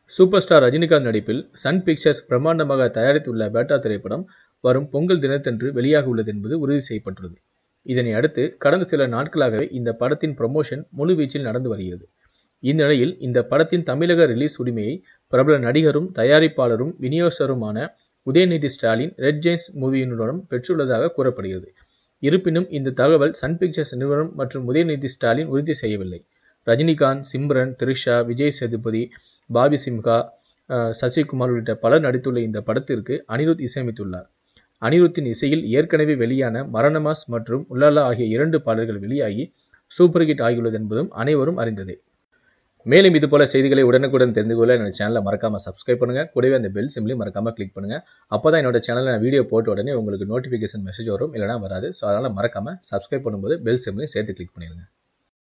super star Rajinikanth நடிப்பில் Sun pictures பிரம்மாண்டமாக தயாரித்துள்ள பேட்டா திரைப்படம் வரும் பொங்கல் தினத்தன்று வெளியாக உள்ளது என்பது உறுதி செய்யப்பட்டுள்ளது இதனை அடுத்து கடந்த சில நாட்களாகவே இந்த படத்தின் ப்ரமோஷன் முழுவீச்சில் நடந்து வருகிறது இந்த நிலையில் இந்த படத்தின் தமிழக ரிலீஸ் உரிமையை பிரபல நடிகரும் தயாரிப்பாளரும் விநியோகஸ்தருமான உதயநிதி ஸ்டாலின் ரெட் ஜெயின்ஸ் மூவியினுடன் பெற்றுள்ளதாக கூறப்படுகிறது இருப்பினும் இந்த தகவல் சன் பிக்சர்ஸ் நிறுவனம் மற்றும் உதயநிதி ஸ்டாலின் உறுதி செய்யவில்லை ரஜினிகாந்த் சிம்ரன் த்ரிஷா விஜய் சேதுபதி பாபி சிம்ஹா சசிகுமார் உள்ளிட்ட பலர் நடித்துள்ள இந்த படத்திற்கு அனிருத் இசையமைத்துள்ளார் அனிருத்தின் இசையில் ஏற்கனவே வெளியான மரணமாஸ் மற்றும் உள்ளாலா ஆகிய இரண்டு பாடல்கள் வெளியாகி சூப்பர் ஹிட் ஆகியுள்ளது என்பதும் அனைவரும் அறிந்ததே மேலும் இது போல செய்திகளை உடனுக்குடன் தெரிந்து கொள்ள என்னோட சேனலை மறக்காம சப்ஸ்கிரைப் பண்ணுங்க கூடவே அந்த பெல் சிம்லையும் மறக்காம கிளிக் பண்ணுங்க அப்பதான் என்னோட சேனலில் நான் வீடியோ போட்ட உடனே உங்களுக்கு நோட்டிஃபிகேஷன் மெசேஜ் வரும் இல்லைனா வராது ஸோ அதனால மறக்காம சப்ஸ்கிரைப் பண்ணும்போது பெல் சிம்லையும் சேர்த்து கிளிக் பண்ணிடுங்க